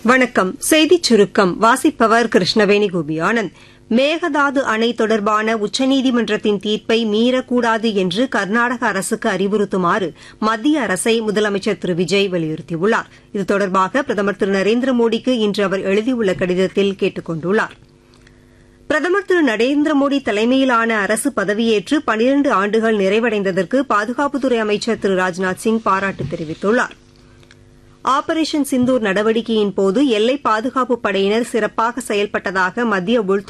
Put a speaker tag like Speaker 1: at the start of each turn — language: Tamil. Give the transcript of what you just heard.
Speaker 1: வணக்கம் செய்திச் சுருக்கம் வாசிப்பவர் கிருஷ்ணவேணி கோபியானந்த் மேகதாது அணை தொடர்பான உச்சநீதிமன்றத்தின் தீர்ப்பை மீறக்கூடாது என்று கர்நாடக அரசுக்கு அறிவுறுத்துமாறு மத்திய அரசை முதலமைச்சர் திரு விஜய் வலியுறுத்தியுள்ளார் இது தொடர்பாக பிரதமர் திரு நரேந்திர மோடிக்கு இன்று அவர் எழுதியுள்ள கடிதத்தில் கேட்டுக் கொண்டுள்ளார் பிரதமர் திரு நரேந்திர மோடி தலைமையிலான அரசு பதவியேற்று பனிரண்டு ஆண்டுகள் நிறைவடைந்ததற்கு பாதுகாப்புத்துறை அமைச்சர் திரு ராஜ்நாத் சிங் பாராட்டு தெரிவித்துள்ளார் ஆபரேஷன் சிந்தூர் நடவடிக்கையின் போது எல்லை பாதுகாப்புப் படையினர் சிறப்பாக செயல்பட்டதாக மத்திய உள்துறை